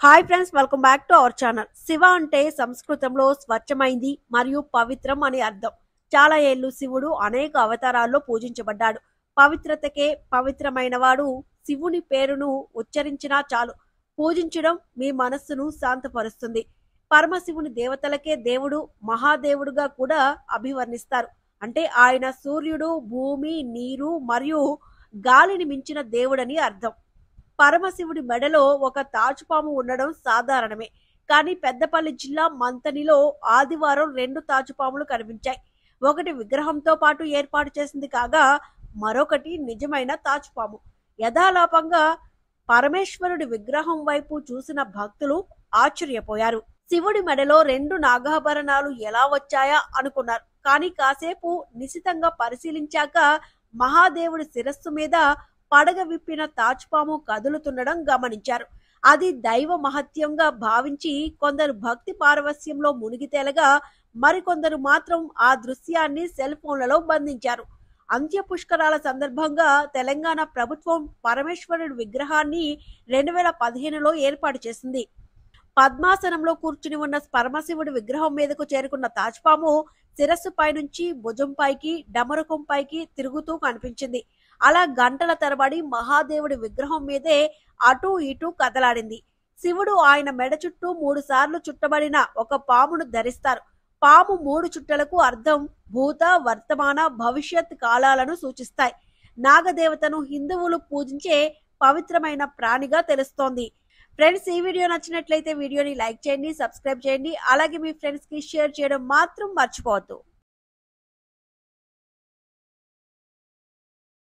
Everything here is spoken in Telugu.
hi friends welcome back to our channel Shiva అంటే సంస్కృతంలో స్వచ్ఛమైంది మరియు పవిత్రం అని అర్థం చాలా ఏళ్ళు శివుడు అనేక అవతారాల్లో పూజించబడ్డాడు పవిత్రతకే పవిత్రమైన వాడు శివుని పేరును ఉచ్చరించినా చాలు పూజించడం మీ మనస్సును శాంతపరుస్తుంది పరమశివుని దేవతలకే దేవుడు మహాదేవుడుగా కూడా అభివర్ణిస్తారు అంటే ఆయన సూర్యుడు భూమి నీరు మరియు గాలిని మించిన దేవుడని అర్థం పరమశివుడి మెడలో ఒక తాచుపాము ఉండడం సాధారణమే కానీ పెద్దపల్లి జిల్లా మంతనిలో ఆదివారం రెండు తాచుపాములు కనిపించాయి ఒకటి విగ్రహంతో పాటు ఏర్పాటు చేసింది కాగా మరొకటి నిజమైన తాచుపాము యథాలాపంగా పరమేశ్వరుడి విగ్రహం వైపు చూసిన భక్తులు ఆశ్చర్యపోయారు శివుడి మెడలో రెండు నాగాభరణాలు ఎలా వచ్చాయా అనుకున్నారు కానీ కాసేపు నిశితంగా పరిశీలించాక మహాదేవుడి శిరస్సు మీద పడగ విప్పిన తాజ్పాము కదులుతుండడం గమనించారు అది దైవ మహత్యంగా భావించి కొందరు భక్తి పారవస్యంలో మునిగి తేలగా మరికొందరు మాత్రం ఆ దృశ్యాన్ని సెల్ ఫోన్లలో బంధించారు అంత్య పుష్కరాల సందర్భంగా తెలంగాణ ప్రభుత్వం పరమేశ్వరుడి విగ్రహాన్ని రెండు వేల పదిహేనులో ఏర్పాటు చేసింది పద్మాసనంలో కూర్చుని ఉన్న పరమశివుడి విగ్రహం మీదకు చేరుకున్న తాజ్పాము శిరస్సు పైనుంచి భుజం పైకి డమరుకం పైకి తిరుగుతూ కనిపించింది అలా గంటల తరబడి మహాదేవుడి విగ్రహం మీదే అటూ ఇటూ కదలాడింది శివుడు ఆయన మెడ చుట్టూ మూడు సార్లు చుట్టబడిన ఒక పామును ధరిస్తారు పాము మూడు చుట్టలకు అర్థం భూత వర్తమాన భవిష్యత్ కాలాలను సూచిస్తాయి నాగదేవతను హిందువులు పూజించే పవిత్రమైన ప్రాణిగా తెలుస్తోంది ఫ్రెండ్స్ ఈ వీడియో నచ్చినట్లయితే వీడియోని లైక్ చేయండి సబ్స్క్రైబ్ చేయండి అలాగే మీ ఫ్రెండ్స్ కి షేర్ చేయడం మాత్రం మర్చిపోవద్దు